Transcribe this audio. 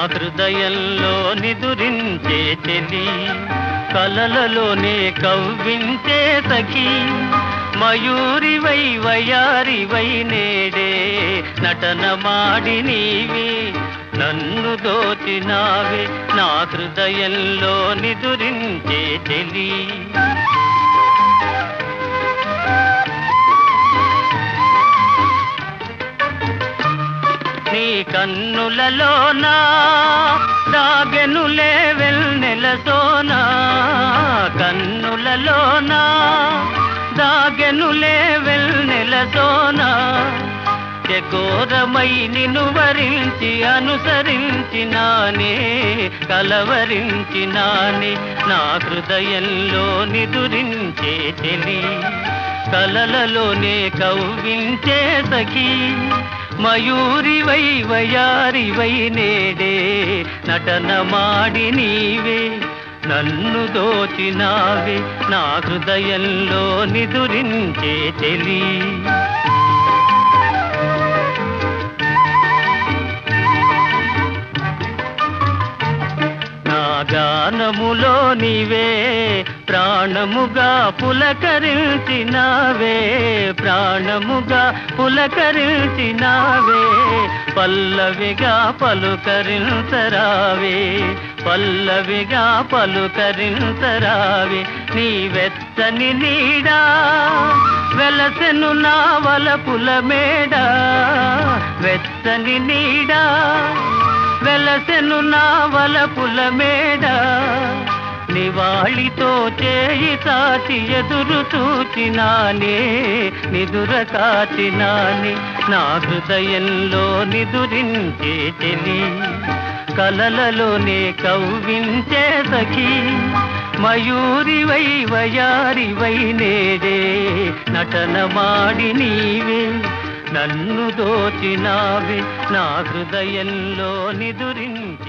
హృదయంలో నిదురించే చెలి కలలలోనే కవ్వించే సఖి మయూరివై వయారివై నేడే నటన మాడి నీవి నన్ను దోచినావే నా హృదయంలో నిదురించే చెలి నీ కన్నులలోనా దాగెనులే వెల్నెల సోనా కన్నులలోనా దాగెనులే వెల్నెల సోనా చకోరమై నిన్ను వరించి అనుసరించినానే కలవరించినానే నా హృదయంలో నిదురించే చెలి కలలలోనే కవ్వించే సఖీ మయూరివై వయారివై నేడే నటన మాడి నీవే నన్ను దోచినావే నా హృదయంలో నిదురించే చెలి నా గానములో నీవే ప్రాణముగా పులకరించినావే ప్రాణముగా పులకరించినావే పల్లవిగా పలుకరించరావే పల్లవిగా పలుకరించరావే నీ వెచ్చని నీడా వెలసెను నా వలపుల మేడ వెచ్చని నీడా వెలసెను నా వలపుల మేడ నివాళితో చేయి చాచి ఎదురు చూచినానే నిదుర కాచినానే నా హృదయంలో నిదురించే చెలి కలలలోనే కవ్వించే సఖీ మయూరివై వయారివై నేడే నటన మాడి నీవే నన్ను దోచినావే నా హృదయంలో నిదురించే